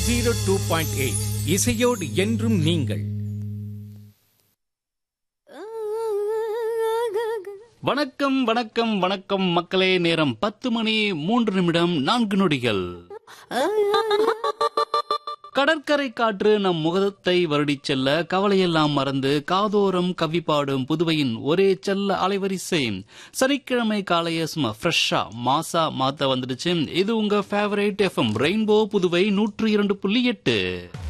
zero two point eight இசையோடு என்றும் நீங்கள் வணக்கம் வணக்கம் வணக்கம் மக்களே நேரம் பத்து மணி மூன்று நிமிடம் நான்கு நொடிகள் கடற்கரை காற்று நம் முகத்தை வருடிச் செல்ல கவலையெல்லாம் மறந்து காதோரம் கவி பாடும் புதுவையின் ஒரே செல்ல அலைவரிசை சனிக்கிழமை காலைய சும்மா ஃப்ரெஷ்ஷா மாசா மாத்த வந்துடுச்சு இது உங்க ஃபேவரேட் எஃப்எம் ரெயின்போ புதுவை நூற்று இரண்டு புள்ளி எட்டு